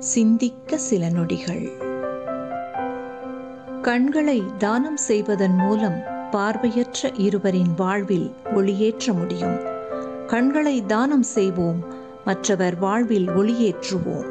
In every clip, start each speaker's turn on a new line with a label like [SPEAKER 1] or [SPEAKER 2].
[SPEAKER 1] சிந்திக்க சில நொடிகள் கண்களை தானம் செய்வதன் மூலம் பார்வையற்ற இருவரின் வாழ்வில் ஒளியேற்ற முடியும் கண்களை தானம் செய்வோம் மற்றவர் வாழ்வில் ஒளியேற்றுவோம்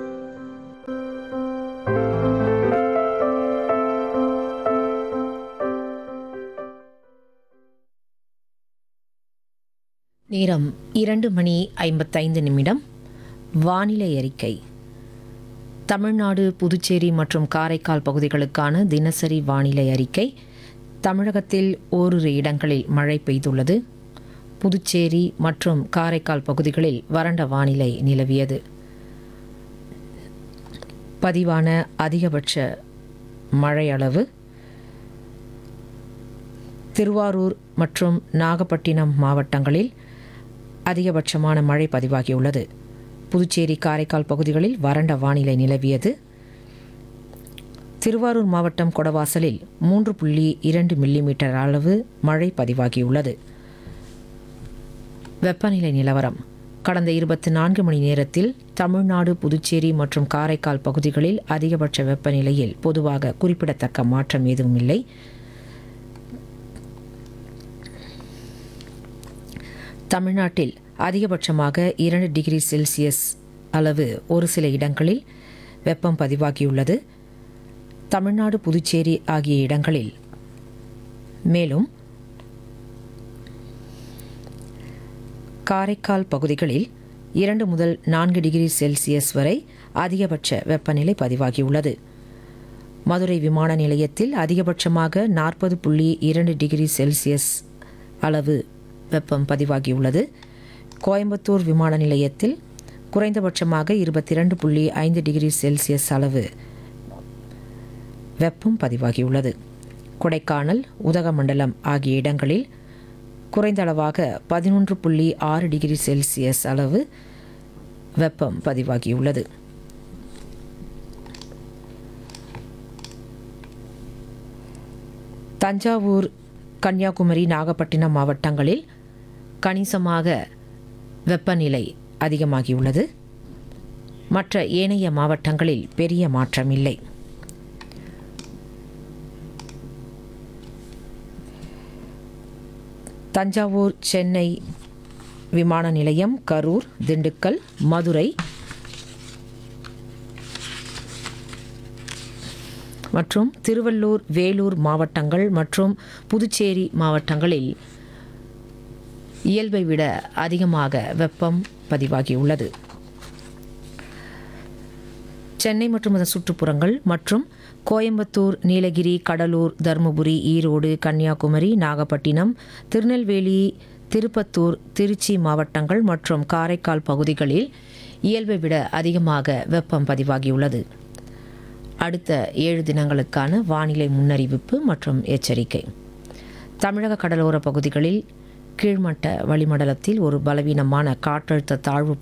[SPEAKER 2] நேரம் இரண்டு மணி ஐம்பத்தைந்து நிமிடம் வானிலை அறிக்கை தமிழ்நாடு புதுச்சேரி மற்றும் காரைக்கால் பகுதிகளுக்கான தினசரி வானிலை அறிக்கை தமிழகத்தில் ஓரிரு இடங்களில் மழை பெய்துள்ளது புதுச்சேரி மற்றும் காரைக்கால் பகுதிகளில் வறண்ட வானிலை நிலவியது பதிவான அதிகபட்ச மழை அளவு திருவாரூர் மற்றும் நாகப்பட்டினம் மாவட்டங்களில் அதிகபட்சமான மழை பதிவாகியுள்ளது புதுச்சேரி காரைக்கால் பகுதிகளில் வறண்ட வானிலை நிலவியது திருவாரூர் மாவட்டம் கொடவாசலில் மூன்று புள்ளி இரண்டு மில்லிமீட்டர் அளவு மழை பதிவாகியுள்ளது வெப்பநிலை நிலவரம் கடந்த இருபத்தி நான்கு மணி நேரத்தில் தமிழ்நாடு புதுச்சேரி மற்றும் காரைக்கால் பகுதிகளில் அதிகபட்ச வெப்பநிலையில் பொதுவாக குறிப்பிடத்தக்க மாற்றம் எதுவும் இல்லை தமிழ்நாட்டில் அதிகபட்சமாக இரண்டு டிகிரி செல்சியஸ் அளவு ஒரு சில இடங்களில் வெப்பம் பதிவாகியுள்ளது தமிழ்நாடு புதுச்சேரி ஆகிய இடங்களில் மேலும் காரைக்கால் பகுதிகளில் இரண்டு முதல் நான்கு டிகிரி செல்சியஸ் வரை அதிகபட்ச வெப்பநிலை பதிவாகியுள்ளது மதுரை விமான நிலையத்தில் அதிகபட்சமாக நாற்பது புள்ளி இரண்டு டிகிரி செல்சியஸ் அளவு வெப்பம் பதிவாகியுள்ளது கோயம்புத்தூர் விமான நிலையத்தில் குறைந்தபட்சமாக இருபத்தி இரண்டு புள்ளி ஐந்து டிகிரி செல்சியஸ் அளவு வெப்பம் பதிவாகியுள்ளது கொடைக்கானல் உதகமண்டலம் ஆகிய இடங்களில் குறைந்த அளவாக பதினொன்று புள்ளி ஆறு டிகிரி செல்சியஸ் அளவு வெப்பம் பதிவாகியுள்ளது தஞ்சாவூர் கன்னியாகுமரி நாகப்பட்டினம் மாவட்டங்களில் கணிசமாக வெப்பநிலை அதிகமாகியுள்ளது மற்ற ஏனைய மாவட்டங்களில் பெரிய மாற்றம் இல்லை தஞ்சாவூர் சென்னை விமான நிலையம் கரூர் திண்டுக்கல் மதுரை மற்றும் திருவள்ளூர் வேலூர் மாவட்டங்கள் மற்றும் புதுச்சேரி மாவட்டங்களில் இயல்பை விட அதிகமாக வெப்பம் பதிவாகியுள்ளது சென்னை மற்றும் அதன் சுற்றுப்புறங்கள் மற்றும் கோயம்புத்தூர் நீலகிரி கடலூர் தருமபுரி ஈரோடு கன்னியாகுமரி நாகப்பட்டினம் திருநெல்வேலி திருப்பத்தூர் திருச்சி மாவட்டங்கள் மற்றும் காரைக்கால் பகுதிகளில் இயல்பை விட அதிகமாக வெப்பம் பதிவாகியுள்ளது அடுத்த ஏழு தினங்களுக்கான வானிலை முன்னறிவிப்பு மற்றும் எச்சரிக்கை தமிழக கடலோர பகுதிகளில் கீழ்மட்ட வளிமண்டலத்தில் ஒரு பலவீனமான காற்றழுத்த தாழ்வு